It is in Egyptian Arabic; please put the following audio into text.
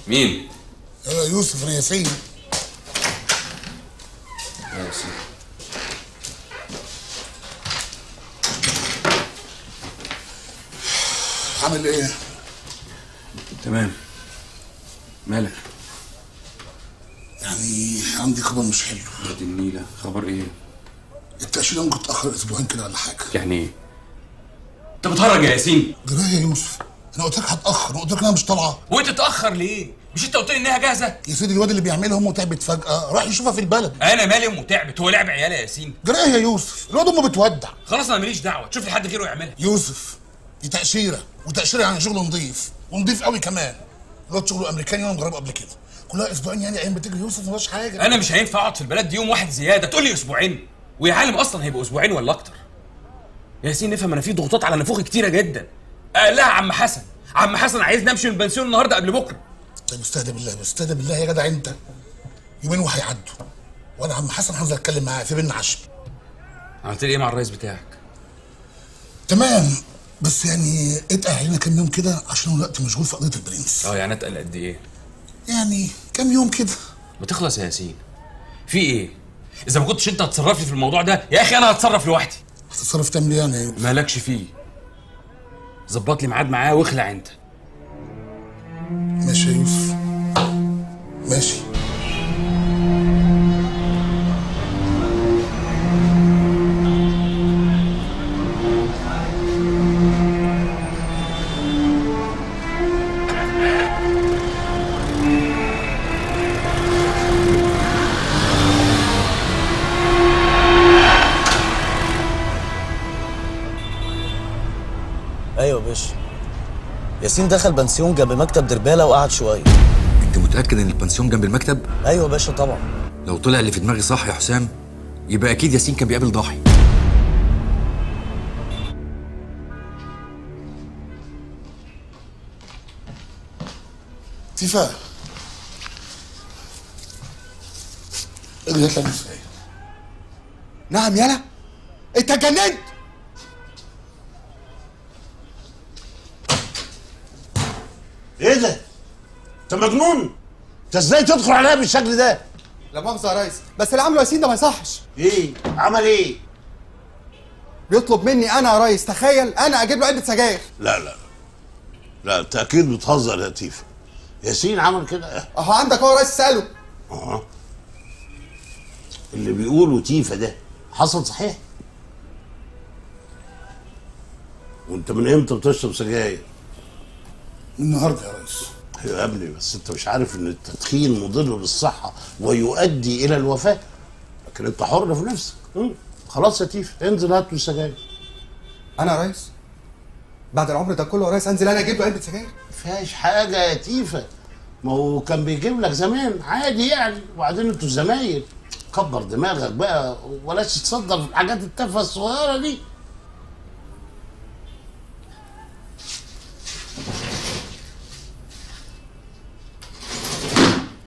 مين؟ انا يوسف رياسين ياسين عامل ايه؟ تمام مالك؟ يعني عندي خبر مش حلو يا دي النيلة خبر ايه؟ التأشيرة ممكن تتأخر أسبوعين كده ولا حاجة يعني ايه؟ انت بتهرج يا ياسين جرايه يا يوسف أنا قلت لك هتأخر أنا قلت لك أنا مش طالعة وانت تتاخر ليه؟ مش انت قلت لي انها جاهزه؟ يا سيدي الواد اللي بيعملها أمه تعبت فجأة راح يشوفها في البلد انا مالي ام تعبت هو لعب عيال يا ياسين جرايه يا يوسف الواد أمه بتودع خلاص انا ماليش دعوه تشوف لي حد غيره يعملها يوسف دي تأشيرة وتأشيرة يعني شغل نظيف ونظيف قوي كمان الواد شغله أمريكاني وأنا مجربه قبل كده كلها أسبوعين يعني أيام بتجري يوسف مفيهاش حاجة انا مش هينفع اقعد في البلد دي يوم واحد زياده تقول لي اسبوعين ويا عالم اصلا هيبقوا اسبوعين ولا اكتر يا ياسين نفهم انا في ضغوطات على نافوخي كتيره جدا قال لها عم حسن عم حسن عايزني امشي من البنسيون النهارده قبل بكره طيب استهدى بالله استهدى بالله يا جدع أنت يومين وهيعدوا وأنا عم حسن هنزل أتكلم معاه في بينا عشاء عملت لي ايه مع الرئيس بتاعك تمام بس يعني اتقل علينا كام يوم كده عشان الوقت مشغول في قضيه البرنس اه يعني اتقل قد ايه يعني كام يوم كده ما تخلص يا ياسين في ايه اذا ما كنتش انت هتصرف لي في الموضوع ده يا اخي انا هتصرف لوحدي هتتصرف تعمل ايه يعني مالكش فيه ظبط لي ميعاد معاه واخلع انت ماشي يا يوسف ماشي ايوه يا باشا ياسين دخل بنسيون جنب مكتب دربالة وقعد شوية انت متاكد ان البنسيون جنب المكتب ايوه يا باشا طبعا لو طلع اللي في دماغي صح يا حسام يبقى اكيد ياسين كان بيقابل ضاحي تيفا اجري هات لي نص ايه نعم يلا انت اتجننت ايه ده؟ انت مجنون؟ انت ازاي تدخل عليا بالشكل ده؟ لا مؤاخذه يا ريس بس اللي عامله ياسين ده ما يصحش ايه؟ عمل ايه؟ بيطلب مني انا يا ريس تخيل انا اجيب له علبه سجاير لا لا لا انت اكيد بتهزر يا تيفا ياسين عمل كده اهو عندك اهو يا ريس اساله اه اللي بيقولوا تيفا ده حصل صحيح وانت من امتى بتشرب سجاير؟ من النهارده يا ريس يا ابني بس انت مش عارف ان التدخين مضر بالصحه ويؤدي الى الوفاه لكن انت حر في نفسك مم. خلاص يا تيفا انزل هات له سجاير انا يا ريس بعد العمر ده كله يا ريس انزل انا اجيب له علبه سجاير فيهاش حاجة يا تيفا ما هو كان بيجيب لك زمان عادي يعني وبعدين انتوا زمايل كبر دماغك بقى ولاش تصدر في الحاجات التافهة الصغيرة دي